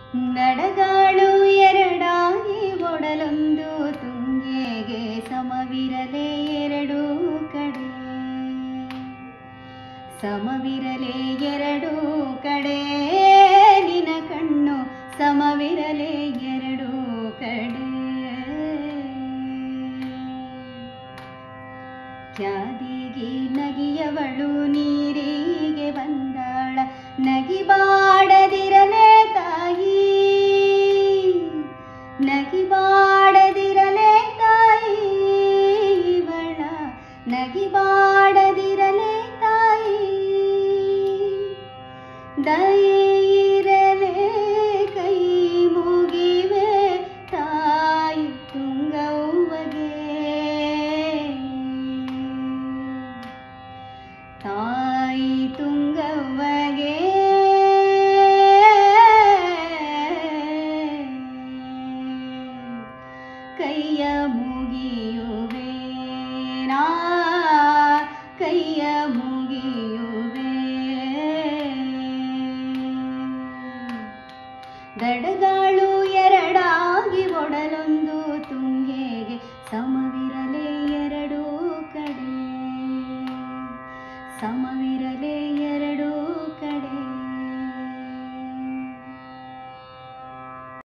ನಡಗಾಳು ಎರಡಾಗಿ ಒಡಲೊಂದು ತುಂಗೆಗೆ ಸಮವಿರಲೇ ಎರಡು ಕಡೆ ಸಮವಿರಲೇ ಎರಡು ಕಡೆ ನಿನ ಕಣ್ಣು ಸಮವಿರಲೇ ಎರಡು ಕಡೆ ಖ್ಯಾದಿಗೆ ನಗಿಯವಳು ನೀರಿಗೆ ಬಂದಾಳ ನಗಿಬಾಡದಿರಲೇ ತಾಯಿ ನಗಿಬಾಡದಿರಲೇ ತಾಯಿ ಇವಳ ನಗಿಬಾಡದಿರಲೇ ತಾಯಿ ದಯಿರಲೇ ಕೈ ಮುಗಿವೆ ತಾಯಿ ತುಂಗವ್ವಗೆ ತಾಯಿ ತುಂಗವ್ವಗೆ ಕೈಯ ಮುಗಿಯುವೆ ನಾ ಕೈಯ ಮುಗಿಯುವೆ ದಡಗಾಳು ಎರಡಾಗಿ ಒಡಲೊಂದು ತುಂಗೆಗೆ ಸಮವಿರಲೇ ಎರಡು ಕಡೆ ಸಮವಿರಲೇ